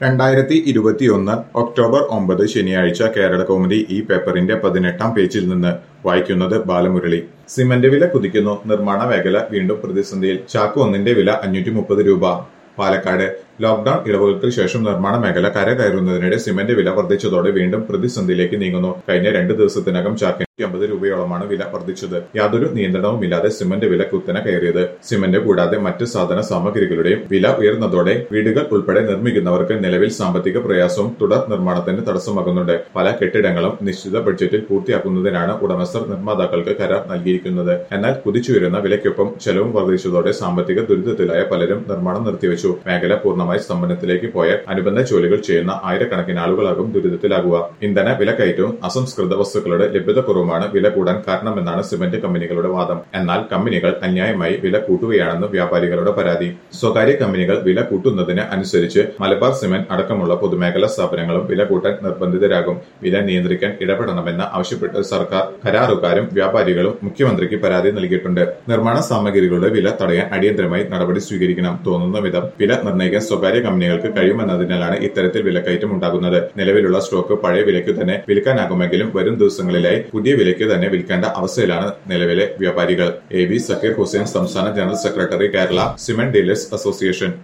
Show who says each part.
Speaker 1: രണ്ടായിരത്തി ഇരുപത്തിയൊന്ന് ഒക്ടോബർ ഒമ്പത് ശനിയാഴ്ച കേരള കൗമുദി ഈ പേപ്പറിന്റെ പതിനെട്ടാം പേജിൽ നിന്ന് വായിക്കുന്നത് ബാലമുരളി സിമന്റ് വില കുതിക്കുന്നു നിർമ്മാണ മേഖല വീണ്ടും പ്രതിസന്ധിയിൽ ചാക്ക് ഒന്നിന്റെ വില അഞ്ഞൂറ്റി മുപ്പത് രൂപ പാലക്കാട് ലോക്ഡൌൺ ഇളവുകൾക്ക് ശേഷം നിർമ്മാണ മേഖല കരകയറുന്നതിനിടെ സിമന്റ് വില വർദ്ധിച്ചതോടെ വീണ്ടും പ്രതിസന്ധിയിലേക്ക് നീങ്ങുന്നു കഴിഞ്ഞ രണ്ട് ദിവസത്തിനകം ചാക്കിന് അമ്പത് രൂപയോളമാണ് വില വർദ്ധിച്ചത് യാതൊരു നിയന്ത്രണവുമില്ലാതെ സിമന്റ് വില കുത്തനെ കയറിയത് സിമന്റ് കൂടാതെ മറ്റ് സാധന സാമഗ്രികളുടെയും വില ഉയർന്നതോടെ വീടുകൾ ഉൾപ്പെടെ നിർമ്മിക്കുന്നവർക്ക് നിലവിൽ സാമ്പത്തിക പ്രയാസവും തുടർ നിർമ്മാണത്തിന് തടസ്സമാകുന്നുണ്ട് പല കെട്ടിടങ്ങളും നിശ്ചിത ബഡ്ജറ്റിൽ പൂർത്തിയാക്കുന്നതിനാണ് ഉടമസ്ഥർ നിർമ്മാതാക്കൾക്ക് കരാർ നൽകിയിരിക്കുന്നത് എന്നാൽ കുതിച്ചുയരുന്ന വിലയ്ക്കൊപ്പം ചെലവും വർദ്ധിച്ചതോടെ സാമ്പത്തിക ദുരിതത്തിലായ പലരും നിർമ്മാണം നിർത്തിവെച്ചു മേഖല പൂർണ്ണമായി സ്തംഭനത്തിലേക്ക് പോയാൽ അനുബന്ധ ജോലികൾ ചെയ്യുന്ന ആയിരക്കണക്കിന് ആളുകളാകും ദുരിതത്തിലാകുക ഇന്ധന വിലക്കയറ്റവും അസംസ്കൃത വസ്തുക്കളുടെ ലഭ്യതക്കുറവുമാണ് വില കൂടാൻ കാരണമെന്നാണ് സിമന്റ് കമ്പനികളുടെ വാദം എന്നാൽ കമ്പനികൾ അന്യായമായി വില കൂട്ടുകയാണെന്ന് വ്യാപാരികളുടെ പരാതി സ്വകാര്യ കമ്പനികൾ വില കൂട്ടുന്നതിന് അനുസരിച്ച് മലബാർ സിമന്റ് അടക്കമുള്ള പൊതുമേഖലാ സ്ഥാപനങ്ങളും വില കൂട്ടാൻ നിർബന്ധിതരാകും വില നിയന്ത്രിക്കാൻ ഇടപെടണമെന്ന് ആവശ്യപ്പെട്ട് സർക്കാർ കരാറുകാരും വ്യാപാരികളും മുഖ്യമന്ത്രിക്ക് പരാതി നൽകിയിട്ടുണ്ട് നിർമ്മാണ സാമഗ്രികളുടെ വില തടയാൻ അടിയന്തരമായി നടപടി സ്വീകരിക്കണം തോന്നുന്ന വിധം വില നിർണ്ണയിക്കാൻ സ്വകാര്യ കമ്പനികൾക്ക് കഴിയുമെന്നതിനാലാണ് ഇത്തരത്തിൽ വിലക്കയറ്റം ഉണ്ടാകുന്നത് നിലവിലുള്ള സ്റ്റോക്ക് പഴയ വിലയ്ക്ക് തന്നെ വിൽക്കാനാകുമെങ്കിലും വരും ദിവസങ്ങളിലായി പുതിയ വിലയ്ക്ക് തന്നെ വിൽക്കേണ്ട അവസ്ഥയിലാണ് നിലവിലെ വ്യാപാരികൾ എ ബി സക്കീർ ഹുസൈൻ സംസ്ഥാന general secretary Kerala cement dealers association